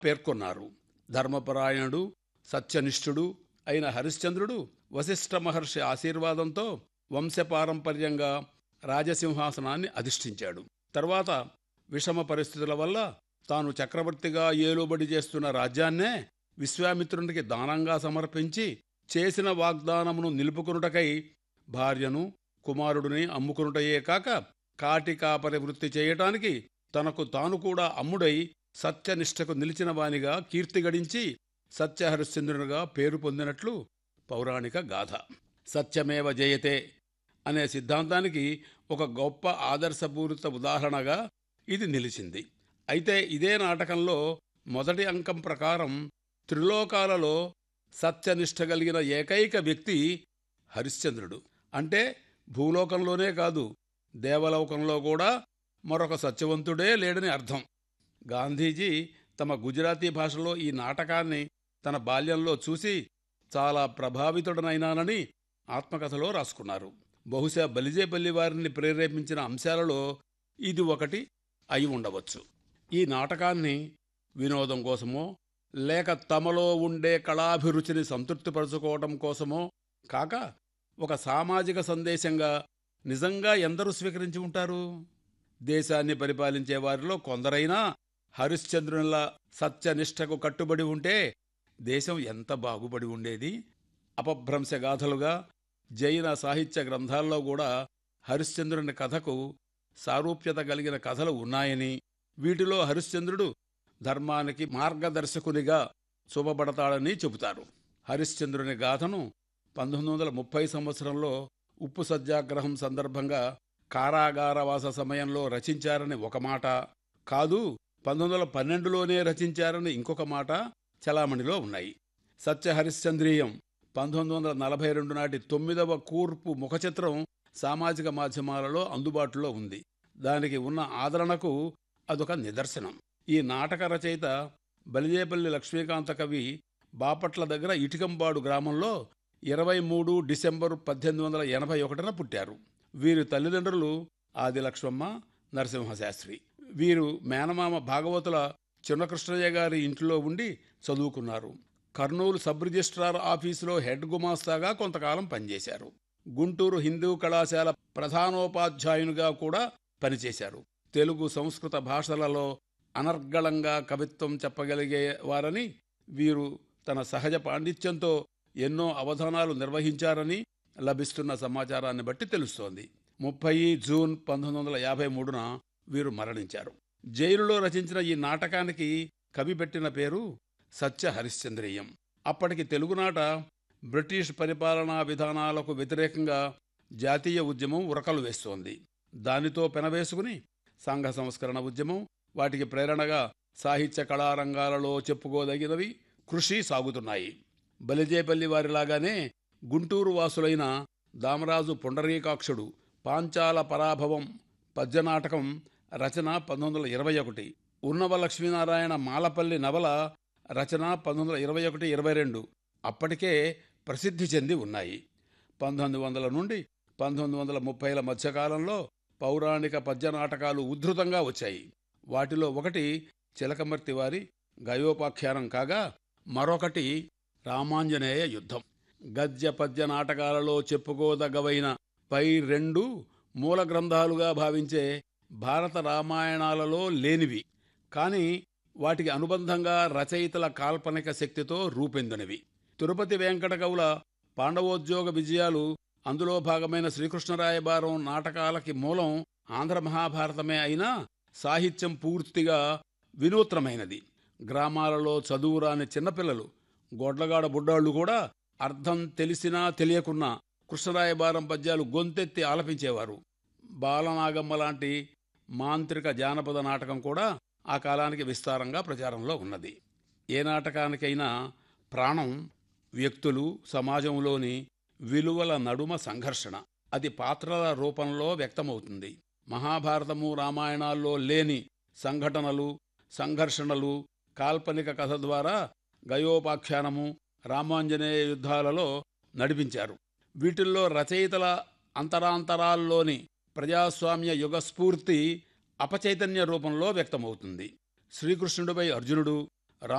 పేర్కొన్నారు ధర్మపరాయణుడు సత్యనిష్ఠుడు అయిన హరిశ్చంద్రుడు వశిష్ఠ మహర్షి ఆశీర్వాదంతో వంశపారంపర్యంగా రాజసింహాసనాన్ని అధిష్ఠించాడు తర్వాత విషమ పరిస్థితుల వల్ల తాను చక్రవర్తిగా ఏలుబడి చేస్తున్న రాజ్యాన్నే విశ్వామిత్రునికి దానంగా సమర్పించి చేసిన వాగ్దానమును నిలుపుకొనుటకై భార్యను కుమారుడిని అమ్ముకొనుటయే కాక కాటి కాపరి వృత్తి చేయటానికి తనకు తాను కూడా అమ్ముడై సత్యనిష్టకు నిలిచిన వానిగా కీర్తి గడించి సత్యహరిశ్చంద్రునిగా పేరు పొందినట్లు పౌరాణిక గాథ సత్యమేవ జయతే అనే సిద్ధాంతానికి ఒక గొప్ప ఆదర్శపూరిత ఉదాహరణగా ఇది నిలిచింది అయితే ఇదే నాటకంలో మొదటి అంకం ప్రకారం త్రిలోకాలలో సత్యనిష్ట కలిగిన ఏకైక వ్యక్తి హరిశ్చంద్రుడు అంటే భూలోకంలోనే కాదు దేవలోకంలో కూడా మరొక సత్యవంతుడే లేడని అర్థం గాంధీజీ తమ గుజరాతీ భాషలో ఈ నాటకాన్ని తన బాల్యంలో చూసి చాలా ప్రభావితుడనైనానని ఆత్మకథలో రాసుకున్నారు బహుశా బలిజేపల్లి వారిని ప్రేరేపించిన అంశాలలో ఇది ఒకటి అయి ఉండవచ్చు ఈ నాటకాన్ని వినోదం కోసమో లేక తమలో ఉండే కళాభిరుచిని సంతృప్తిపరచుకోవడం కోసమో కాక ఒక సామాజిక సందేశంగా నిజంగా ఎందరూ స్వీకరించి ఉంటారు దేశాన్ని పరిపాలించే వారిలో కొందరైనా హరిశ్చంద్రునిలా సత్యనిష్టకు కట్టుబడి ఉంటే దేశం ఎంత బాగుపడి ఉండేది అపభ్రంశగాథలుగా జైన సాహిత్య గ్రంథాల్లో కూడా హరిశ్చంద్రుని కథకు సారూప్యత కలిగిన కథలు ఉన్నాయని వీటిలో హరిశ్చంద్రుడు ధర్మానికి మార్గదర్శకునిగా చూపబడతాడని చెబుతారు హరిశ్చంద్రుని గాథను పంతొమ్మిది వందల ముప్పై సంవత్సరంలో ఉప్పు సత్యాగ్రహం సందర్భంగా కారాగారవాస సమయంలో రచించారని ఒక మాట కాదు పంతొమ్మిది వందల పన్నెండులోనే రచించారని ఇంకొక మాట చలామణిలో ఉన్నాయి సత్యహరిశ్చంద్రీయం పంతొమ్మిది వందల నలభై రెండు నాటి తొమ్మిదవ కూర్పు ముఖచిత్రం సామాజిక మాధ్యమాలలో అందుబాటులో ఉంది దానికి ఉన్న ఆదరణకు అదొక నిదర్శనం ఈ నాటక రచయిత బలిజేపల్లి లక్ష్మీకాంత కవి బాపట్ల దగ్గర ఇటికంబాడు గ్రామంలో ఇరవై మూడు డిసెంబరు పద్దెనిమిది వందల ఎనభై ఒకటిన పుట్టారు వీరి తల్లిదండ్రులు ఆది లక్ష్మమ్మ నరసింహశాస్త్రి వీరు మేనమామ భాగవతుల చిన్నకృష్ణయ్య గారి ఇంట్లో ఉండి చదువుకున్నారు కర్నూలు సబ్ రిజిస్ట్రార్ ఆఫీసులో హెడ్ గుమాస్తాగా కొంతకాలం పనిచేశారు గుంటూరు హిందూ కళాశాల ప్రధానోపాధ్యాయునిగా కూడా పనిచేశారు తెలుగు సంస్కృత భాషలలో అనర్గళంగా కవిత్వం చెప్పగలిగే వారని వీరు తన సహజ పాండిత్యంతో ఎన్నో అవధానాలు నిర్వహించారని లభిస్తున్న సమాచారాన్ని బట్టి తెలుస్తోంది ముప్పై జూన్ పంతొమ్మిది వందల యాభై మూడున వీరు మరణించారు జైలులో రచించిన ఈ నాటకానికి కవి పెట్టిన పేరు సత్య హరిశ్చంద్రీయం అప్పటికి తెలుగునాట బ్రిటిష్ పరిపాలనా విధానాలకు వ్యతిరేకంగా జాతీయ ఉద్యమం ఉరకలు వేస్తోంది దానితో పెనవేసుకుని సంఘ సంస్కరణ ఉద్యమం వాటికి ప్రేరణగా సాహిత్య కళారంగాలలో చెప్పుకోదగినవి కృషి సాగుతున్నాయి బలిజేపల్లి వారిలాగానే గుంటూరు వాసులైన దామరాజు పుండరీకాక్షుడు పాంచాల పరాభవం పద్యనాటకం రచన పంతొమ్మిది వందల ఇరవై ఒకటి ఉన్నవ లక్ష్మీనారాయణ మాలపల్లి నవల రచన పంతొమ్మిది వందల ఇరవై ఒకటి ఇరవై రెండు అప్పటికే ప్రసిద్ధి చెంది ఉన్నాయి పంతొమ్మిది వందల నుండి పంతొమ్మిది వందల ముప్పైల మధ్యకాలంలో పౌరాణిక పద్య నాటకాలు ఉద్ధృతంగా వచ్చాయి వాటిలో ఒకటి చిలకమర్తి వారి గయోపాఖ్యానం కాగా మరొకటి రామాంజనేయ యుద్ధం గద్య పద్య నాటకాలలో చెప్పుకోదగ్గవైన పై రెండు మూల గ్రంథాలుగా భావించే భారత రామాయణాలలో లేనివి కాని వాటికి అనుబంధంగా రచయితల కాల్పనిక శక్తితో రూపొందినవి తిరుపతి వెంకట కవుల పాండవోద్యోగ విజయాలు అందులో భాగమైన శ్రీకృష్ణరాయబారం నాటకాలకి మూలం ఆంధ్ర మహాభారతమే అయినా సాహిత్యం పూర్తిగా వినూత్నమైనది గ్రామాలలో చదువురాని చిన్నపిల్లలు గొడ్లగాడ బుడ్డాళ్ళు కూడా అర్థం తెలిసినా తెలియకున్నా కృష్ణరాయబారం పద్యాలు గొంతెత్తి ఆలపించేవారు బాలనాగమ్మ లాంటి మాంత్రిక జానపద నాటకం కూడా ఆ కాలానికి విస్తారంగా ప్రచారంలో ఉన్నది ఏ నాటకానికైనా ప్రాణం వ్యక్తులు సమాజంలోని విలువల నడుమ సంఘర్షణ అది పాత్రల రూపంలో వ్యక్తమవుతుంది మహాభారతము రామాయణాల్లో లేని సంఘటనలు సంఘర్షణలు కాల్పనిక కథ ద్వారా గయోపాఖ్యానము రామాంజనేయ యుద్ధాలలో నడిపించారు వీటిల్లో రచయితల అంతరాంతరాల్లోని ప్రజాస్వామ్య యుగ స్ఫూర్తి అపచైతన్య రూపంలో వ్యక్తమవుతుంది శ్రీకృష్ణుడిపై అర్జునుడు